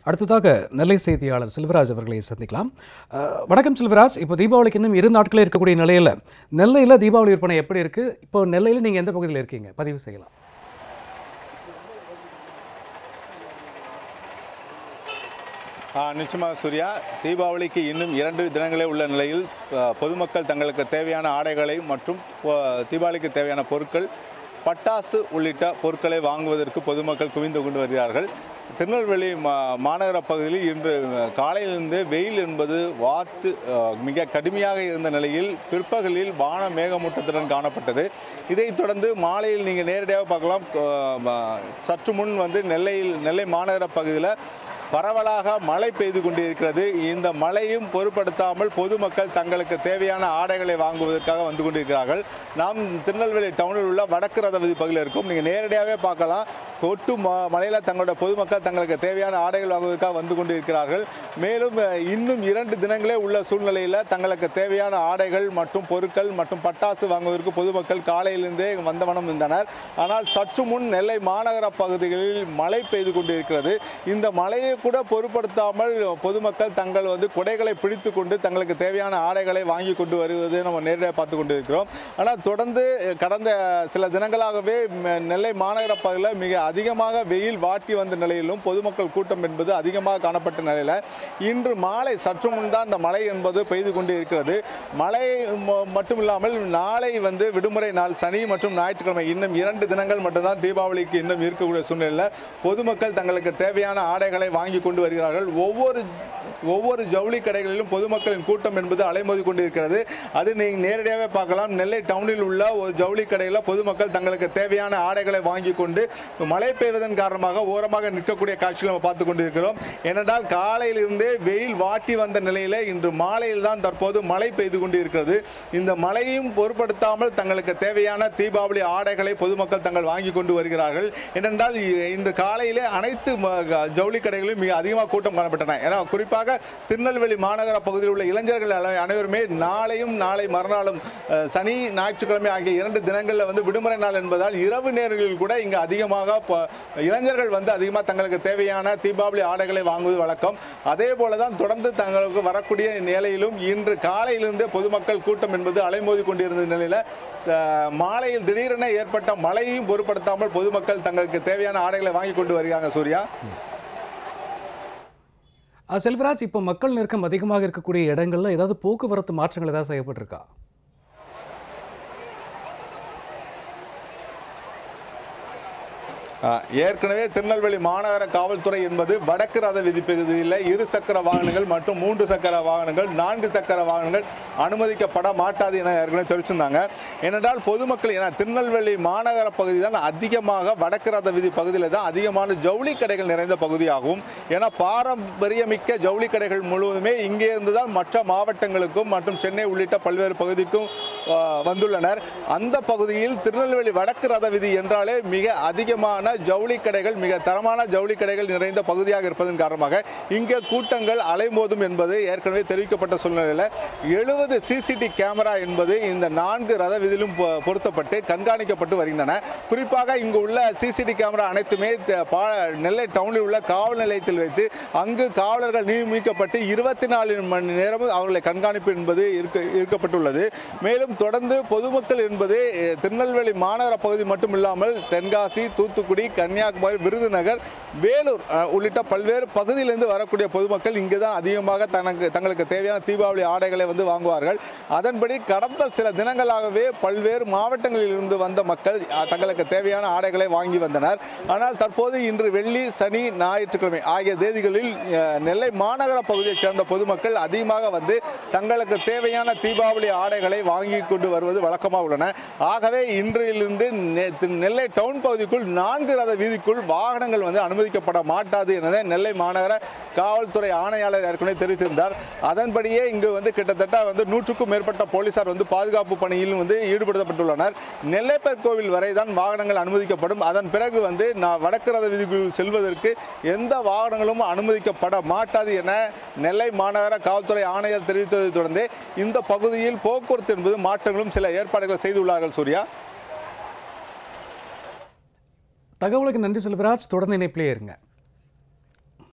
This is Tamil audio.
அடுத்ததாக நெல்லை செய்தியாளர் செல்வராஜ் அவர்களை சந்திக்கலாம் அஹ், வணக்கம் செல்வராஜ் இப்போ தீபாவளிக்கு இன்னும் இரு நாட்களே இருக்கக்கூடிய நிலையில் நெல்லையில் தீபாவளி விற்பனை எப்படி இருக்குது இப்போ நெல்லையில் நீங்கள் எந்த பகுதியில் இருக்கீங்க பதிவு செய்யலாம் ஆ, நிச்சயமாக சூர்யா தீபாவளிக்கு இன்னும் இரண்டு தினங்களே உள்ள நிலையில் ஆ, பொதுமக்கள் தங்களுக்கு தேவையான ஆடைகளை மற்றும் ஆ, தீபாவளிக்கு தேவையான பொருட்கள் பட்டாசு உள்ளிட்ட பொருட்களை வாங்குவதற்கு பொதுமக்கள் குவிந்து கொண்டு வருகிறார்கள் திருநெல்வேலி மா மாநகர பகுதியில் இன்று காலையிலிருந்து வெயில் என்பது வாத்து ஆ, மிக கடுமையாக இருந்த நிலையில் பிற்பகலில் வான மேகமூட்டத்துடன் காணப்பட்டது இதைத் தொடர்ந்து மாலையில் நீங்கள் நேரடியாக பார்க்கலாம் ஆ, ம- சற்று முன் வந்து நெல்லையில் நெல்லை மாநகர பகுதியில் பரவலாக மழை பெய்து கொண்டிருக்கிறது இந்த மழையும் பொருட்படுத்தாமல் பொதுமக்கள் தங்களுக்கு தேவையான ஆடைகளை வாங்குவதற்காக வந்து கொண்டிருக்கிறார்கள் நாம் திருநெல்வேலி டவுனில் உள்ள வடக்கு ரத வீதி பகுதியில் இருக்கும் நீங்கள் நேரடியாகவே பார்க்கலாம் கொட்டு ம மழையில் தங்களோட பொதுமக்கள் தங்களுக்கு தேவையான ஆடைகள் வாங்குவதற்காக வந்து கொண்டிருக்கிறார்கள் மேலும் அஹ், இன்னும் இரண்டு தினங்களே உள்ள சூழ்நிலையில் தங்களுக்கு தேவையான ஆடைகள் மற்றும் பொருட்கள் மற்றும் பட்டாசு வாங்குவதற்கு பொதுமக்கள் காலையிலிருந்தே வந்தவனம் இருந்தனர் ஆனால் சற்று முன் நெல்லை மாநகர பகுதிகளில் மழை பெய்து கொண்டிருக்கிறது இந்த மழையை கூட பொருட்படுத்தாமல் பொதுமக்கள் தங்கள் வந்து குடைகளை பிடித்து கொண்டு தங்களுக்கு தேவையான ஆடைகளை வாங்கி கொண்டு வருவதை நம்ம நேரடியாக பார்த்து கொண்டு இருக்கிறோம் ஆனால் தொடர்ந்து கடந்த சில தினங்களாகவே ம- நெல்லை மாநகர பகுதியில் மிக அதிகமாக வெயில் வாட்டி வந்த நிலையிலும் பொதுமக்கள் கூட்டம் என்பது அதிகமாக காணப்பட்ட நிலையில் இன்று மாலை சற்று முன் தான் இந்த மழை என்பது பெய்து கொண்டு இருக்கிறது மழை ம- மட்டும் இல்லாமல் நாளை வந்து விடுமுறை நாள் சனி மற்றும் ஞாயிற்றுக்கிழமை இன்னும் இரண்டு தினங்கள் மட்டும்தான் தீபாவளிக்கு இன்னும் இருக்கக்கூடிய சூழ்நிலையில் பொதுமக்கள் தங்களுக்கு தேவையான ஆடைகளை வாங்கி கொண்டு வருகிறார்கள் ஒவ்வொரு ஒவ்வொரு ஜவுளி கடைகளிலும் பொதுமக்களின் கூட்டம் என்பது அலைமோதி கொண்டிருக்கிறது அது நீங்கள் நேரடியாகவே பார்க்கலாம் நெல்லை டவுனில் உள்ள ஒரு ஜவுளி கடையில் பொதுமக்கள் தங்களுக்கு தேவையான ஆடைகளை வாங்கி கொண்டு மழை பெய்வதன் காரணமாக ஓரமாக நிற்கக்கூடிய காட்சிகளை நம்ம பார்த்து கொண்டிருக்கிறோம் ஏனென்றால் காலையிலிருந்தே வெயில் வாட்டி வந்த நிலையில் இன்று மாலையில் தான் தற்போது மழை பெய்து கொண்டிருக்கிறது இந்த மழையும் பொருட்படுத்தாமல் தங்களுக்கு தேவையான தீபாவளி ஆடைகளை பொதுமக்கள் தங்கள் வாங்கி கொண்டு வருகிறார்கள் ஏனென்றால் இ- இன்று காலையிலே அனைத்து ம- க- ஜவுளி கடைகளிலும் மிக அதிகமாக கூட்டம் காணப்பட்டன ஏன்னா குறிப்பாக திருநெல்வேலி மாநகர பகுதியில் உள்ள இளைஞர்கள் அல- அனைவருமே நாளையும் நாளை மறுநாளும் அஹ், சனி ஞாயிற்றுக்கிழமை ஆகிய இரண்டு தினங்களில் வந்து விடுமுறை நாள் என்பதால் இரவு நேரங்களில் கூட இங்கு அதிகமாக ப- இளைஞர்கள் வந்து அதிகமாக தங்களுக்கு தேவையான தீபாவளி ஆடைகளை வாங்குவது வழக்கம் அதே போல தான் தொடர்ந்து தங்களுக்கு வரக்கூடிய நிலையிலும் இன்று காலையிலிருந்தே பொதுமக்கள் கூட்டம் என்பது அலைமோதி கொண்டிருந்த நிலையில் அஹ், மாலையில் திடீரென ஏற்பட்ட மழையையும் பொருட்படுத்தாமல் பொதுமக்கள் தங்களுக்கு தேவையான ஆடைகளை வாங்கி கொண்டு வருகிறாங்க சூர்யா அஹ், செல்வராஜ் இப்போ மக்கள் நெருக்கம் அதிகமாக இருக்கக்கூடிய இடங்களில் ஏதாவது போக்குவரத்து மாற்றங்கள் ஏதாவது செய்யப்பட்டிருக்கா ஆ, ஏற்கனவே திருநெல்வேலி மாநகர காவல்துறை என்பது வடக்கு ரத விதிப்பகுதியில் இரு சக்கர வாகனங்கள் மற்றும் மூன்று சக்கர வாகனங்கள் நான்கு சக்கர வாகனங்கள் அனுமதிக்கப்பட மாட்டாது என ஏற்கனவே தெரிவிச்சிருந்தாங்க ஏனென்றால் பொதுமக்கள் ஏன்னா திருநெல்வேலி மாநகர பகுதி தான் அதிகமாக வடக்கு ரத விதி பகுதியில் தான் அதிகமான ஜவுளி கடைகள் நிறைந்த பகுதியாகும் ஏன்னா பாரம்பரியமிக்க ஜவுளி கடைகள் முழுவதுமே இங்கே இருந்து தான் மற்ற மாவட்டங்களுக்கும் மற்றும் சென்னை உள்ளிட்ட பல்வேறு பகுதிக்கும் ஆ, வந்துள்ளனர் அந்த பகுதியில் திருநெல்வேலி வடக்கு ரத விதி என்றாலே மிக அதிகமான ஜவுளி கடைகள் மிக தரமான ஜவுளி கடைகள் நிறைந்த பகுதியாக இருப்பதன் காரணமாக இங்கே கூட்டங்கள் அலைமோதும் என்பது ஏற்கனவே தெரிவிக்கப்பட்ட சூழ்நிலையில் எழுபது சிசிடி கேமரா என்பது இந்த நான்கு ரத விதியிலும் பொ- பொருத்தப்பட்டு கண்காணிக்கப்பட்டு வருகின்றன குறிப்பாக இங்கு உள்ள சிசிடி கேமரா அனைத்துமே த- பா- நெல்லை டவுனில் உள்ள காவல் நிலையத்தில் வைத்து அங்கு காவலர்கள் நியமிக்கப்பட்டு இருபத்தி நாலு மணி நேரமும் அவர்களை கண்காணிப்பு என்பது இருக்க இருக்கப்பட்டுள்ளது மேலும் தொடர்ந்து பொதுமக்கள் என்பது அஹ், திருநெல்வேலி மாநகர பகுதி மட்டும் இல்லாமல் தென்காசி தூத்துக்குடி கன்னியாகுமரி விருதுநகர் வேலூர் அஹ், உள்ளிட்ட பல்வேறு பகுதியிலிருந்து வரக்கூடிய பொதுமக்கள் இங்கு தான் அதிகமாக தனக்கு தங்களுக்கு தேவையான தீபாவளி ஆடைகளை வந்து வாங்குவார்கள் அதன்படி கடந்த சில தினங்களாகவே பல்வேறு மாவட்டங்களில் இருந்து வந்த மக்கள் அஹ், தங்களுக்கு தேவையான ஆடைகளை வாங்கி வந்தனர் ஆனால் தற்போது இன்று வெள்ளி சனி ஞாயிற்றுக்கிழமை ஆகிய தேதிகளில் அஹ், நெல்லை மாநகர பகுதியைச் சேர்ந்த பொதுமக்கள் அதிகமாக வந்து தங்களுக்கு தேவையான தீபாவளி ஆடைகளை வாங்கி கொண்டு வருவது வழக்கமாக உள்ளன ஆகவே இன்றிலிருந்து நெ- தி- நெல்லை டவுன் பகுதிக்குள் நான்கு ரத வீதிக்குள் வாகனங்கள் வந்து அனுமதிக்கப்பட மாட்டாது எனதை நெல்லை மாநகர காவல்துறை ஆணையாளர் ஏற்கனவே தெரிவித்திருந்தார் அதன்படியே இங்கு வந்து கிட்டத்தட்ட வந்து நூற்றுக்கும் மேற்பட்ட போலீசார் வந்து பாதுகாப்பு பணியில் வந்து ஈடுபடுத்தப்பட்டுள்ளனர் நெல்லைப்பர் கோவில் வரை தான் வாகனங்கள் அனுமதிக்கப்படும் அதன் பிறகு வந்து நான் வடக்கு ரத வீதிக்குள் செல்வதற்கு எந்த வாகனங்களும் அனுமதிக்கப்பட மாட்டாது என நெல்லை மாநகர காவல்துறை ஆணையர் தெரிவித்ததை தொடர்ந்து இந்த பகுதியில் போக்குவரத்து என்பது மாற்றங்களும் சில ஏற்பாடுகள் செய்துள்ளார்கள் சூர்யா தகவலுக்கு நன்றி செல்வராஜ் தொடர்ந்து இணைப்பிலே இருங்க